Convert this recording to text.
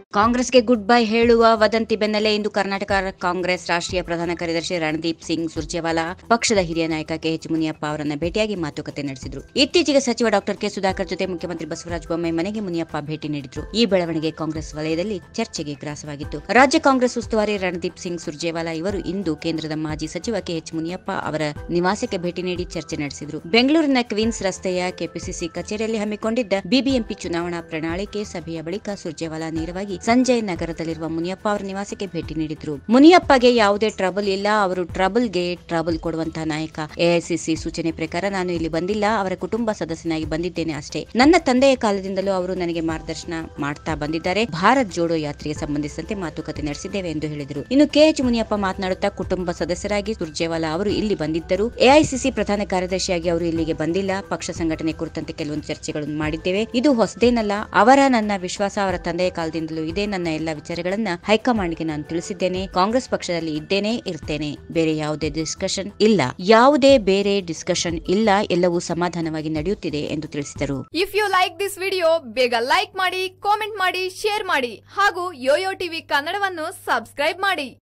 ಕಾಂಗ್ರೆಸ್ಗೆ good bye ಹೇಳುವ ವದಂತಿ ಬೆನ್ನಲ್ಲೇ ಇಂದು ಕರ್ನಾಟಕ ಕಾಂಗ್ರೆಸ್ ರಾಷ್ಟ್ರೀಯ ಪ್ರಧಾನ ಕಾರ್ಯದರ್ಶಿ ರಣದೀಪ್ ಸಿಂಗ್ ಸುರ್ಜೇವಾಲಾ ಪಕ್ಷದ ಹಿರಿಯ ನಾಯಕ ಕೆಎಚ್ ಮುನಿಯಪ್ಪ ಅವರನ್ನ ಭೇಟಿಯಾಗಿ ಮಾತುಕತೆ ನಡೆಸಿದ್ರು ಇತ್ತೀಚೆಗೆ ಸಚಿವ ಡಾಕ್ಟರ್ ಕೆ ಸುಧಾಕರ್ ಜೊತೆ ಮುಖ್ಯಮಂತ್ರಿ ಬಸವರಾಜ ಬೊಮ್ಮಾಯಿ ಮನೆಗೆ ಮುನಿಯಪ್ಪ ಭೇಟಿ ನೀಡಿದ್ರು ಈ ಬೆಳವಣಿಗೆ ಕಾಂಗ್ರೆಸ್ ವಲಯದಲ್ಲಿ ಚರ್ಚೆಗೆ ಗ್ರಾಸವಾಗಿತ್ತು ರಾಜ್ಯ ಕಾಂಗ್ರೆಸ್ ಉಸ್ತುವಾರಿ ರಣದೀಪ್ ಸಿಂಗ್ ಸುರ್ಜೇವಾಲಾ ಇವರು ಇಂದು ಕೇಂದ್ರದ ಮಾಜಿ ಸಚಿವ ಕೆಎಚ್ ಮುನಿಯಪ್ಪ ಅವರ ನಿವಾಸಕ್ಕೆ ಭೇಟಿ ನೀಡಿ ಚರ್ಚೆ ನಡೆಸಿದ್ರು ಬೆಂಗಳೂರಿನ ಕ್ವೀನ್ಸ್ ರಸ್ತೆಯ ಕೆಪಿಸಿಸಿ ಕಚೇರಿಯಲ್ಲಿ ಹಮ್ಮಿಕೊಂಡಿದ್ದ ಬಿಬಿಎಂಪಿ ಚುನಾವಣಾ ಪ್ರಣಾಳಿಕೆ ಸಭೆಯ ಬಳಿಕ ಸುರ್ಜೇವಾಲಾ ನೇರವಾಗಿ ಸಂಜಯ್ ನಗರದಲ್ಲಿರುವ ಮುನಿಯಪ್ಪ ಅವರ ನಿವಾಸಕ್ಕೆ ಭೇಟಿ ನೀಡಿದ್ರು ಮುನಿಯಪ್ಪಗೆ ಯಾವುದೇ ಟ್ರಬಲ್ ಇಲ್ಲ ಅವರು ಟ್ರಬಲ್ಗೆ ಟ್ರಬಲ್ ಕೊಡುವಂತಹ ನಾಯಕ ಎಐಸಿಸಿ ಸೂಚನೆ ಪ್ರಕಾರ ನಾನು ಇಲ್ಲಿ ಬಂದಿಲ್ಲ ಅವರ ಕುಟುಂಬ ಸದಸ್ಯನಾಗಿ ಬಂದಿದ್ದೇನೆ ಅಷ್ಟೇ ನನ್ನ ತಂದೆಯ ಕಾಲದಿಂದಲೂ ಅವರು ನನಗೆ ಮಾರ್ಗದರ್ಶನ ಮಾಡ್ತಾ ಬಂದಿದ್ದಾರೆ ಭಾರತ್ ಜೋಡೋ ಯಾತ್ರೆಗೆ ಸಂಬಂಧಿಸಿದಂತೆ ಮಾತುಕತೆ ನಡೆಸಿದ್ದೇವೆ ಎಂದು ಹೇಳಿದರು ಇನ್ನು ಕೆಎಚ್ ಮುನಿಯಪ್ಪ ಮಾತನಾಡುತ್ತಾ ಕುಟುಂಬ ಸದಸ್ಯರಾಗಿ ಸುರ್ಜೇವಾಲಾ ಅವರು ಇಲ್ಲಿ ಬಂದಿದ್ದರು ಎಐಸಿಸಿ ಪ್ರಧಾನ ಕಾರ್ಯದರ್ಶಿಯಾಗಿ ಅವರು ಇಲ್ಲಿಗೆ ಬಂದಿಲ್ಲ ಪಕ್ಷ ಸಂಘಟನೆ ಕುರಿತಂತೆ ಕೆಲವೊಂದು ಚರ್ಚೆಗಳನ್ನು ಮಾಡಿದ್ದೇವೆ ಇದು ಹೊಸದೇನಲ್ಲ ಅವರ ನನ್ನ ವಿಶ್ವಾಸ ಅವರ ತಂದೆಯ ಕಾಲದಿಂದಲೂ ಇದೆ ನನ್ನ ಎಲ್ಲ ವಿಚಾರಗಳನ್ನ ಹೈಕಮಾಂಡ್ಗೆ ನಾನು ತಿಳಿಸಿದ್ದೇನೆ ಕಾಂಗ್ರೆಸ್ ಪಕ್ಷದಲ್ಲಿ ಇದ್ದೇನೆ ಇರ್ತೇನೆ ಬೇರೆ ಯಾವುದೇ ಡಿಸ್ಕಷನ್ ಇಲ್ಲ ಯಾವುದೇ ಬೇರೆ ಡಿಸ್ಕಷನ್ ಇಲ್ಲ ಎಲ್ಲವೂ ಸಮಾಧಾನವಾಗಿ ನಡೆಯುತ್ತಿದೆ ಎಂದು ತಿಳಿಸಿದರು if you like this video ಬೇಗ ಲೈಕ್ ಮಾಡಿ ಕಾಮೆಂಟ್ ಮಾಡಿ ಶೇರ್ ಮಾಡಿ ಹಾಗೂ ಯೋಯೋ ಟಿವಿ ಕನ್ನಡವನ್ನು ಸಬ್ಸ್ಕ್ರೈಬ್ ಮಾಡಿ